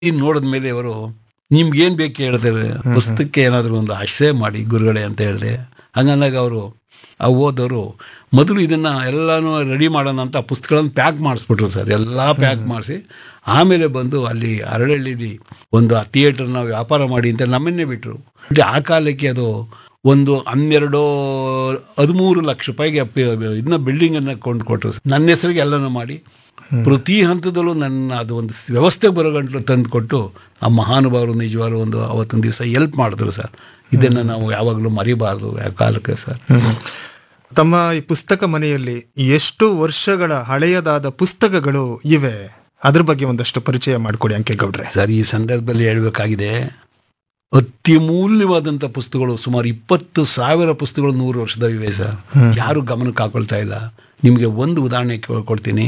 ಇದು ನೋಡಿದ ಮೇಲೆ ಅವರು ನಿಮ್ಗೆ ಏನ್ ಬೇಕು ಹೇಳ್ತಾರೆ ಪುಸ್ತಕಕ್ಕೆ ಏನಾದರೂ ಒಂದು ಆಶ್ರಯ ಮಾಡಿ ಗುರುಗಳೇ ಅಂತ ಹೇಳಿದೆ ಹಂಗಂದಾಗ ಅವರು ಆ ಓದೋರು ಮೊದಲು ಇದನ್ನ ಎಲ್ಲಾನು ರೆಡಿ ಮಾಡೋಣ ಅಂತ ಪುಸ್ತಕಗಳನ್ನು ಪ್ಯಾಕ್ ಮಾಡಿಸ್ಬಿಟ್ರು ಸರ್ ಎಲ್ಲ ಪ್ಯಾಕ್ ಮಾಡಿಸಿ ಆಮೇಲೆ ಬಂದು ಅಲ್ಲಿ ಅರಳಳ್ಳಿಲಿ ಒಂದು ಆ ಥಿಯೇಟರ್ನ ವ್ಯಾಪಾರ ಮಾಡಿ ಅಂತ ನಮ್ಮನ್ನೇ ಬಿಟ್ಟರು ಆ ಕಾಲಕ್ಕೆ ಅದು ಒಂದು ಹನ್ನೆರಡು ಹದಿಮೂರು ಲಕ್ಷ ರೂಪಾಯಿಗೆ ಅಪ್ಪಿ- ಇದನ್ನ ಬಿಲ್ಡಿಂಗ್ ಅನ್ನ ಕೊಂಡು ಕೊಟ್ಟರು ನನ್ನ ಹೆಸರಿಗೆ ಎಲ್ಲನೂ ಮಾಡಿ ಪ್ರತಿ ಹಂತದಲ್ಲೂ ನನ್ನ ಅದು ಒಂದು ವ್ಯವಸ್ಥೆ ಬರೋಗಂಟ್ಲು ತಂದು ಕೊಟ್ಟು ಆ ಮಹಾನುಭಾವರು ನಿಜವಾಗ್ಲೂ ಒಂದು ಅವತ್ತೊಂದು ದಿವಸ ಎಲ್ಪ್ ಮಾಡಿದ್ರು ಸರ್ ಇದನ್ನು ನಾವು ಯಾವಾಗಲೂ ಮರಿಬಾರ್ದು ಯಾವ ಕಾಲಕ್ಕೆ ಸರ್ ತಮ್ಮ ಈ ಪುಸ್ತಕ ಮನೆಯಲ್ಲಿ ಎಷ್ಟು ವರ್ಷಗಳ ಹಳೆಯದಾದ ಪುಸ್ತಕಗಳು ಇವೆ ಅದ್ರ ಬಗ್ಗೆ ಒಂದಷ್ಟು ಪರಿಚಯ ಮಾಡಿಕೊಡಿ ಅಂಕೇಗೌಡ್ರೆ ಸರ್ ಈ ಸಂದರ್ಭದಲ್ಲಿ ಹೇಳಬೇಕಾಗಿದೆ ಅತ್ಯಮೂಲ್ಯವಾದಂಥ ಪುಸ್ತಕಗಳು ಸುಮಾರು ಇಪ್ಪತ್ತು ಸಾವಿರ ಪುಸ್ತಕಗಳು ನೂರು ವರ್ಷದ ಇವೆ ಸರ್ ಯಾರು ಗಮನಕ್ಕೆ ಹಾಕೊಳ್ತಾ ಇಲ್ಲ ನಿಮಗೆ ಒಂದು ಉದಾಹರಣೆ ಕೊ- ಕೊಡ್ತೀನಿ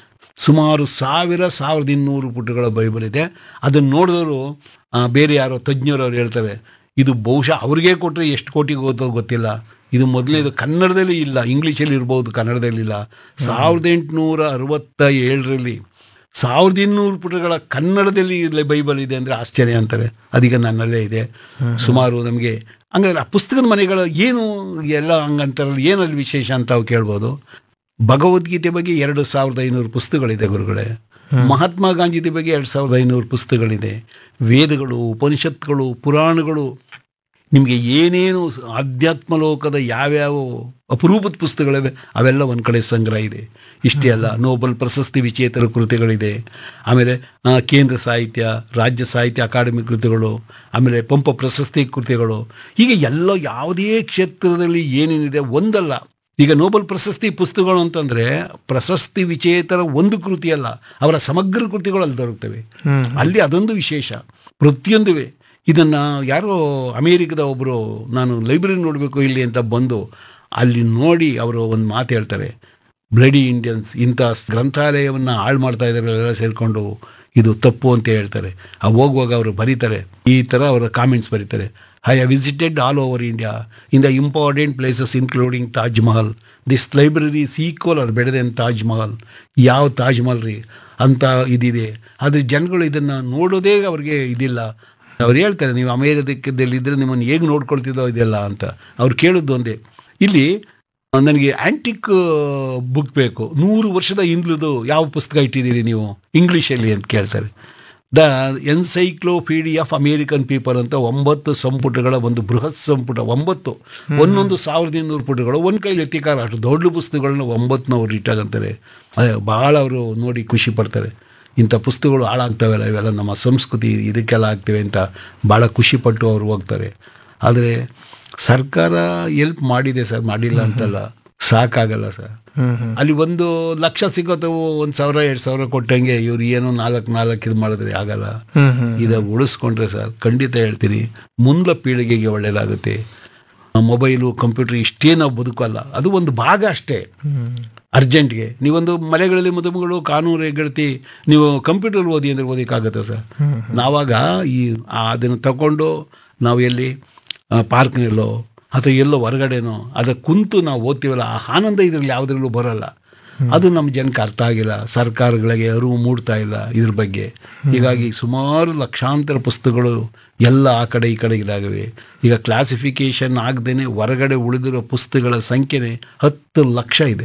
ಸುಮಾರು ಸಾವಿರ ಸಾವಿರದ ಇನ್ನೂರು ಪುಟಗಳ ಬೈಬಲ್ ಇದೆ ಅದನ್ನು ನೋಡಿದವರು ಆ, ಬೇರೆ ಯಾರೋ ತಜ್ಞರು ಅವ್ರು ಹೇಳ್ತಾರೆ ಇದು ಬಹುಶಃ ಅವ್ರಿಗೆ ಕೊಟ್ಟರೆ ಎಷ್ಟು ಕೋಟಿಗೆ ಹೋಗ್ತೋ ಗೊತ್ತಿಲ್ಲ ಇದು ಮೊದಲನೇದು ಕನ್ನಡದಲ್ಲಿ ಇಲ್ಲ ಇಂಗ್ಲೀಷಲ್ಲಿ ಇರ್ಬೋದು ಕನ್ನಡದಲ್ಲಿ ಇಲ್ಲ ಸಾವಿರದ ಎಂಟುನೂರ ಅರವತ್ತ ಏಳರಲ್ಲಿ ಸಾವಿರದ ಇನ್ನೂರು ಪುಟಗಳ ಕನ್ನಡದಲ್ಲಿ ಇಲ್ಲಿ ಬೈಬಲ್ ಇದೆ ಅಂದರೆ ಆಶ್ಚರ್ಯ ಅಂತಾರೆ ಅದೀಗ ನನ್ನಲ್ಲೇ ಇದೆ ಸುಮಾರು ನಮಗೆ ಹಂಗಾದ್ರೆ ಆ ಪುಸ್ತಕದ ಮನೆಗಳ ಏನು ಎಲ್ಲ ಹಂಗಂತಾರಲ್ಲ ಏನಲ್ಲಿ ವಿಶೇಷ ಅಂತ ನಾವು ಕೇಳ್ಬೋದು ಭಗವದ್ಗೀತೆ ಬಗ್ಗೆ ಎರಡು ಸಾವಿರದ ಐನೂರು ಪುಸ್ತಕಗಳಿದೆ ಗುರುಗಳೇ ಮಹಾತ್ಮ ಗಾಂಧೀಜಿ ಬಗ್ಗೆ ಎರಡು ಸಾವಿರದ ಐನೂರು ಪುಸ್ತಕಗಳಿದೆ ವೇದಗಳು ಉಪನಿಷತ್ಗಳು ಪುರಾಣಗಳು ನಿಮಗೆ ಏನೇನು ಆಧ್ಯಾತ್ಮ ಲೋಕದ ಯಾವ್ಯಾವ ಅಪರೂಪದ ಪುಸ್ತಕಗಳಿವೆ ಅವೆಲ್ಲ ಒಂದು ಕಡೆ ಸಂಗ್ರಹ ಇದೆ ಇಷ್ಟೇ ಅಲ್ಲ ನೋಬೆಲ್ ಪ್ರಶಸ್ತಿ ವಿಜೇತರ ಕೃತಿಗಳಿದೆ ಆಮೇಲೆ ಆ, ಕೇಂದ್ರ ಸಾಹಿತ್ಯ ರಾಜ್ಯ ಸಾಹಿತ್ಯ ಅಕಾಡೆಮಿ ಕೃತಿಗಳು ಆಮೇಲೆ ಪಂಪ ಪ್ರಶಸ್ತಿ ಕೃತಿಗಳು ಹೀಗೆ ಎಲ್ಲ ಯಾವುದೇ ಕ್ಷೇತ್ರದಲ್ಲಿ ಏನೇನಿದೆ ಒಂದಲ್ಲ ಈಗ ನೋಬೆಲ್ ಪ್ರಶಸ್ತಿ ಪುಸ್ತಕಗಳು ಅಂತಂದ್ರೆ ಪ್ರಶಸ್ತಿ ವಿಜೇತರ ಒಂದು ಕೃತಿ ಅಲ್ಲ ಅವರ ಸಮಗ್ರ ಕೃತಿಗಳು ಅಲ್ಲಿ ದೊರಕ್ತವೆ ಅಲ್ಲಿ ಅದೊಂದು ವಿಶೇಷ ಪ್ರತಿಯೊಂದುವೆ ಇದನ್ನ ಯಾರೋ ಅಮೇರಿಕದ ಒಬ್ಬರು ನಾನು ಲೈಬ್ರರಿ ನೋಡಬೇಕು ಇಲ್ಲಿ ಅಂತ ಬಂದು ಅಲ್ಲಿ ನೋಡಿ ಅವರು ಒಂದು ಮಾತು ಹೇಳ್ತಾರೆ ಬ್ಲಡಿ ಇಂಡಿಯನ್ಸ್ ಇಂಥ ಗ್ರಂಥಾಲಯವನ್ನು ಹಾಳು ಮಾಡ್ತಾ ಇದ್ದಾರೆ ಎಲ್ಲ ಸೇರಿಕೊಂಡು ಇದು ತಪ್ಪು ಅಂತ ಹೇಳ್ತಾರೆ ಆ ಹೋಗುವಾಗ ಅವರು ಬರೀತಾರೆ ಈ ಥರ ಅವರ ಕಾಮೆಂಟ್ಸ್ ಬರೀತಾರೆ I have visited all over India in the important places including Taj Mahal this library equal or better than Taj Mahal ಯಾವ ತಾಜ್ ಮಹಲ್ ರೀ ಅಂತ ಇದಿದೆ ಆದರೆ ಜನಗಳು ಇದನ್ನು ನೋಡೋದೇ ಅವ್ರಿಗೆ ಇದಿಲ್ಲ ಅವ್ರು ಹೇಳ್ತಾರೆ ನೀವು ಅಮೇರಿಕದಲ್ಲಿ ಇದ್ರೆ ನಿಮ್ಮನ್ನು ಹೇಗೆ ನೋಡ್ಕೊಳ್ತಿದ್ದೋ ಇದೆಲ್ಲ ಅಂತ ಅವ್ರು ಕೇಳಿದ್ದು ಒಂದೇ ಇಲ್ಲಿ ನನಗೆ ಆಂಟಿಕ್ ಬುಕ್ ಬೇಕು ನೂರು ವರ್ಷದ ಹಿಂದ್ಲದು ಯಾವ ಪುಸ್ತಕ ಇಟ್ಟಿದ್ದೀರಿ ನೀವು ಇಂಗ್ಲೀಷಲ್ಲಿ ಅಂತ ಕೇಳ್ತಾರೆ the encyclopedia of American people ಅಂತ ಒಂಬತ್ತು ಸಂಪುಟಗಳ ಒಂದು ಬೃಹತ್ ಸಂಪುಟ ಒಂಬತ್ತು ಒಂದೊಂದು ಸಾವಿರದ ಇನ್ನೂರು ಪುಟಗಳು ಒಂದು ಕೈಲಿ ಎತ್ತಿಕಾರ ಅಷ್ಟು ದೊಡ್ಡ ಪುಸ್ತಕಗಳನ್ನ ಒಂಬತ್ತುನವ್ರು ಇಟ್ಟಾಗಂತಾರೆ ಅದೇ ಭಾಳ ಅವರು ನೋಡಿ ಖುಷಿ ಪಡ್ತಾರೆ ಇಂಥ ಪುಸ್ತಕಗಳು ಹಾಳಾಗ್ತವೆಲ್ಲ ಇವೆಲ್ಲ ನಮ್ಮ ಸಂಸ್ಕೃತಿ ಇದಕ್ಕೆಲ್ಲ ಆಗ್ತವೆ ಅಂತ ಭಾಳ ಖುಷಿಪಟ್ಟು ಅವರು ಹೋಗ್ತಾರೆ ಆದರೆ ಸರ್ಕಾರ ಎಲ್ಪ್ ಮಾಡಿದೆ ಸರ್ ಮಾಡಿಲ್ಲ ಅಂತಲ್ಲ ಸಾಕಾಗಲ್ಲ ಸರ್ ಅಲ್ಲಿ ಒಂದು ಲಕ್ಷ ಸಿಗೋದು ಒಂದು ಸಾವಿರ ಎರಡು ಸಾವಿರ ಕೊಟ್ಟಂಗೆ ಇವ್ರು ಏನೋ ನಾಲ್ಕು ನಾಲ್ಕು ಇದು ಮಾಡಿದ್ರೆ ಆಗಲ್ಲ ಇದು ಉಳಿಸ್ಕೊಂಡ್ರೆ ಸರ್ ಖಂಡಿತ ಹೇಳ್ತೀನಿ ಮುಂದ ಪೀಳಿಗೆಗೆ ಒಳ್ಳೇದಾಗುತ್ತೆ ಮೊಬೈಲು ಕಂಪ್ಯೂಟರ್ ಇಷ್ಟೇ ನಾವು ಬದುಕಲ್ಲ ಅದು ಒಂದು ಭಾಗ ಅಷ್ಟೇ ಅರ್ಜೆಂಟ್ಗೆ ನೀವೊಂದು ಮಲೆಗಳಲ್ಲಿ ಮದುಮಗಳು ಕಾನೂನು ಹೆಗ್ಗಳ್ತಿ ನೀವು ಕಂಪ್ಯೂಟರ್ ಓದಿ ಅಂದ್ರೆ ಓದಕ್ಕಾಗತ್ತೆ ಸರ್ ನಾವಾಗ ಈ ಆ ಅದನ್ನು ತಗೊಂಡು ನಾವು ಎಲ್ಲಿ ಪಾರ್ಕ್ನಲ್ಲೋ ಅಥವಾ ಎಲ್ಲೋ ಹೊರಗಡೆನೋ ಅದ ಕುಂತು ನಾವು ಓದ್ತೀವಲ್ಲ ಆ ಆನಂದ ಇದರಲ್ಲಿ ಯಾವುದ್ರಲ್ಲೂ ಬರಲ್ಲ ಅದು ನಮ್ಮ ಜನಕ್ಕೆ ಅರ್ಥ ಆಗಿಲ್ಲ ಸರ್ಕಾರಗಳಿಗೆ ಅರಿವು ಮೂಡ್ತಾ ಇಲ್ಲ ಇದ್ರ ಬಗ್ಗೆ ಹೀಗಾಗಿ ಸುಮಾರು ಲಕ್ಷಾಂತರ ಪುಸ್ತಕಗಳು ಎಲ್ಲ ಆ ಕಡೆ ಈ ಕಡೆ ಇದಾಗವೆ ಈಗ ಕ್ಲಾಸಿಫಿಕೇಶನ್ ಆಗದೇನೆ ಹೊರಗಡೆ ಉಳಿದಿರೋ ಪುಸ್ತಕಗಳ ಸಂಖ್ಯೆನೇ ಹತ್ತು ಲಕ್ಷ ಇದೆ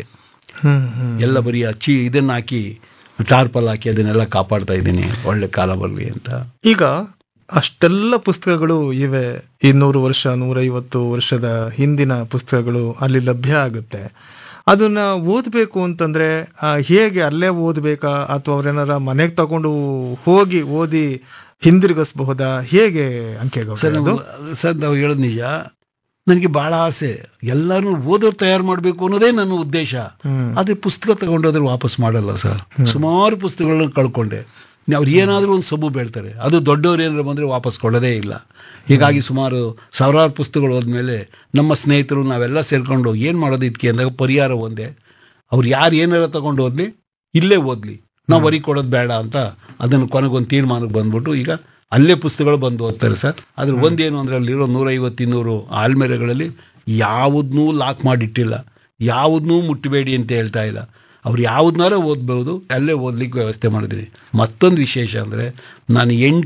ಎಲ್ಲ ಬರೀ ಅಚ್ಚಿ ಇದನ್ನ ಹಾಕಿ ಟಾರ್ಪಲ್ ಹಾಕಿ ಅದನ್ನೆಲ್ಲ ಕಾಪಾಡ್ತಾ ಇದ್ದೀನಿ ಒಳ್ಳೆ ಕಾಲ ಬರಲಿ ಅಂತ ಈಗ ಅಷ್ಟೆಲ್ಲ ಪುಸ್ತಕಗಳು ಇವೆ ಇನ್ನೂರು ವರ್ಷ ನೂರೈವತ್ತು ವರ್ಷದ ಹಿಂದಿನ ಪುಸ್ತಕಗಳು ಅಲ್ಲಿ ಲಭ್ಯ ಆಗುತ್ತೆ ಅದನ್ನ ಓದಬೇಕು ಅಂತಂದ್ರೆ ಆ, ಹೇಗೆ ಅಲ್ಲೇ ಓದಬೇಕಾ ಅಥವಾ ಅವ್ರೇನಾರ ಮನೆಗೆ ತಗೊಂಡು ಹೋಗಿ ಓದಿ ಹಿಂದಿರುಗಿಸಬಹುದಾ ಹೇಗೆ ಅಂಕೆಗಳು ಸರ್ ನಾವು ಸರ್ ನಾವು ಹೇಳೋದು ನಿಜ ನನಗೆ ಬಹಳ ಆಸೆ ಎಲ್ಲರೂ ಓದೋರು ತಯಾರು ಮಾಡಬೇಕು ಅನ್ನೋದೇ ನನ್ನ ಉದ್ದೇಶ ಆದರೆ ಪುಸ್ತಕ ತಗೊಂಡೋದ್ರೆ ವಾಪಸ್ ಮಾಡಲ್ಲ ಸರ್ ಸುಮಾರು ಪುಸ್ತಕಗಳನ್ನ ಕಳ್ಕೊಂಡೆ ಅವ್ರು ಏನಾದರೂ ಒಂದು ಸಬು ಬೇಳ್ತಾರೆ ಅದು ದೊಡ್ಡವ್ರು ಏನಾದ್ರು ಬಂದರೆ ವಾಪಸ್ ಕೊಡೋದೇ ಇಲ್ಲ ಹೀಗಾಗಿ ಸುಮಾರು ಸಾವಿರಾರು ಪುಸ್ತಕಗಳು ಹೋದ್ಮೇಲೆ ನಮ್ಮ ಸ್ನೇಹಿತರು ನಾವೆಲ್ಲ ಸೇರ್ಕೊಂಡು ಏನು ಮಾಡೋದು ಇದಕ್ಕೆ ಅಂದಾಗ ಪರಿಹಾರ ಒಂದೇ ಅವ್ರು ಯಾರು ಏನಾರ ತಗೊಂಡು ಓದ್ಲಿ ಇಲ್ಲೇ ಓದ್ಲಿ ನಾವು ವರಿ ಕೊಡೋದು ಬೇಡ ಅಂತ ಅದನ್ನು ಕೊನೆಗೊಂದು ತೀರ್ಮಾನಕ್ಕೆ ಬಂದ್ಬಿಟ್ಟು ಈಗ ಅಲ್ಲೇ ಪುಸ್ತಕಗಳು ಬಂದು ಓದ್ತಾರೆ ಸರ್ ಅದ್ರ ಒಂದೇನು ಅಂದರೆ ಅಲ್ಲಿರೋ ನೂರೈವತ್ತು ಇನ್ನೂರು ಆಲ್ಮೇರೆಗಳಲ್ಲಿ ಯಾವುದನ್ನೂ ಲಾಕ್ ಮಾಡಿಟ್ಟಿಲ್ಲ ಯಾವುದನ್ನೂ ಮುಟ್ಟಬೇಡಿ ಅಂತ ಹೇಳ್ತಾ ಇಲ್ಲ ಅವ್ರು ಯಾವ್ದನ್ನಾರ ಓದ್ಬೋದು ಅಲ್ಲೇ ಓದ್ಲಿಕ್ಕೆ ವ್ಯವಸ್ಥೆ ಮಾಡಿದ್ದೀನಿ ಮತ್ತೊಂದು ವಿಶೇಷ ಅಂದರೆ ನಾನು ಎಂಟು